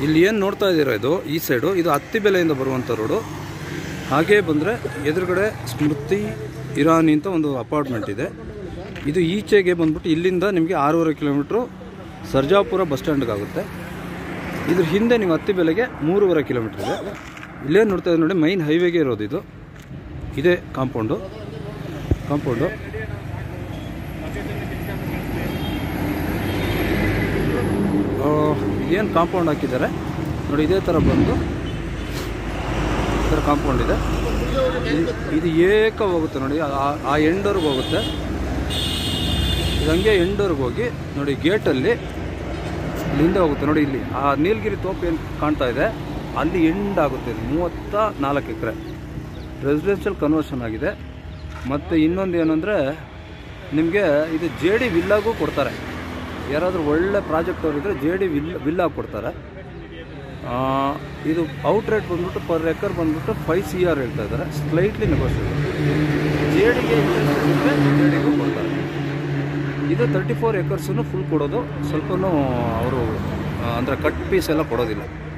ಇಲ್ಲಿ ಏನು ನೋಡ್ತಾ ಇದ್ದೀರಾ ಇದು ಈ ಸೈಡು ಇದು ಹತ್ತಿ ಬೆಲೆಯಿಂದ ಬರುವಂಥ ರೋಡು ಹಾಗೇ ಬಂದರೆ ಎದುರುಗಡೆ ಸ್ಮೃತಿ ಇರಾನಿ ಅಂತ ಒಂದು ಅಪಾರ್ಟ್ಮೆಂಟ್ ಇದೆ ಇದು ಈಚೆಗೆ ಬಂದ್ಬಿಟ್ಟು ಇಲ್ಲಿಂದ ನಿಮಗೆ ಆರೂವರೆ ಕಿಲೋಮೀಟ್ರು ಸರ್ಜಾಪುರ ಬಸ್ ಸ್ಟ್ಯಾಂಡ್ಗೆ ಆಗುತ್ತೆ ಇದ್ರ ಹಿಂದೆ ನೀವು ಹತ್ತಿ ಬೆಲೆಗೆ ಮೂರುವರೆ ಕಿಲೋಮೀಟ್ರ್ ಇದೆ ಇಲ್ಲೇ ನೋಡ್ತಾ ಇದ್ದೀವಿ ನೋಡಿ ಮೈನ್ ಹೈವೇಗೆ ಇರೋದು ಇದು ಇದೇ ಕಾಂಪೌಂಡು ಕಾಂಪೌಂಡು ಏನು ಕಾಂಪೌಂಡ್ ಹಾಕಿದ್ದಾರೆ ನೋಡಿ ಇದೇ ಥರ ಬಂದು ಈ ಥರ ಕಾಂಪೌಂಡ್ ಇದೆ ಇದು- ಇದು ಏಕ ಹೋಗುತ್ತೆ ನೋಡಿ ಆ- ಆ ಎಂಡರ್ಗೆ ಹೋಗುತ್ತೆ ಇದು ಹಂಗೆ ಎಂಡರ್ಗೆ ಹೋಗಿ ನೋಡಿ ಗೇಟಲ್ಲಿ ಇಲ್ಲಿಂದ ಹೋಗುತ್ತೆ ನೋಡಿ ಇಲ್ಲಿ ಆ ನೀಲಗಿರಿ ತೋಪು ಏನು ಕಾಣ್ತಾ ಇದೆ ಅಲ್ಲಿ ಎಂಡ್ ಆಗುತ್ತೆ ಇದು ಮೂವತ್ತ ನಾಲ್ಕು ಎಕರೆ ರೆಸಿಡೆನ್ಷಿಯಲ್ ಕನ್ವರ್ಷನ್ ಆಗಿದೆ ಮತ್ತು ಇನ್ನೊಂದು ಏನಂದರೆ ನಿಮಗೆ ಇದು ಜೆ ಡಿ ವಿಲ್ಲಾಗೂ ಕೊಡ್ತಾರೆ ಯಾರಾದರೂ ಒಳ್ಳೆ ಪ್ರಾಜೆಕ್ಟ್ ಅವರಿದ್ದರೆ ಜೆ ಡಿ ವಿಲ್ ವಿಲ್ಲಾಗಿ ಕೊಡ್ತಾರೆ ಆ, ಇದು ಔಟ್ ರೇಟ್ ಬಂದ್ಬಿಟ್ಟು ಪರ್ ಎಕರ್ ಬಂದ್ಬಿಟ್ಟು ಫೈವ್ ಸಿ ಆರ್ ಹೇಳ್ತಾ ಇದ್ದಾರೆ ಸ್ಲೈಟ್ಲಿ ನೆಗೋಷಿಯಬಲ್ ಜೆ ಡಿಗೆ ಜೆ ಡಿಗೂ ಕೊಡ್ತಾರೆ ಇದು ತರ್ಟಿ ಫೋರ್ ಎಕರ್ಸನ್ನು ಫುಲ್ ಕೊಡೋದು ಸ್ವಲ್ಪನೂ ಅವರು ಅಂದರೆ ಕಟ್ ಪೀಸ್ ಎಲ್ಲ ಕೊಡೋದಿಲ್ಲ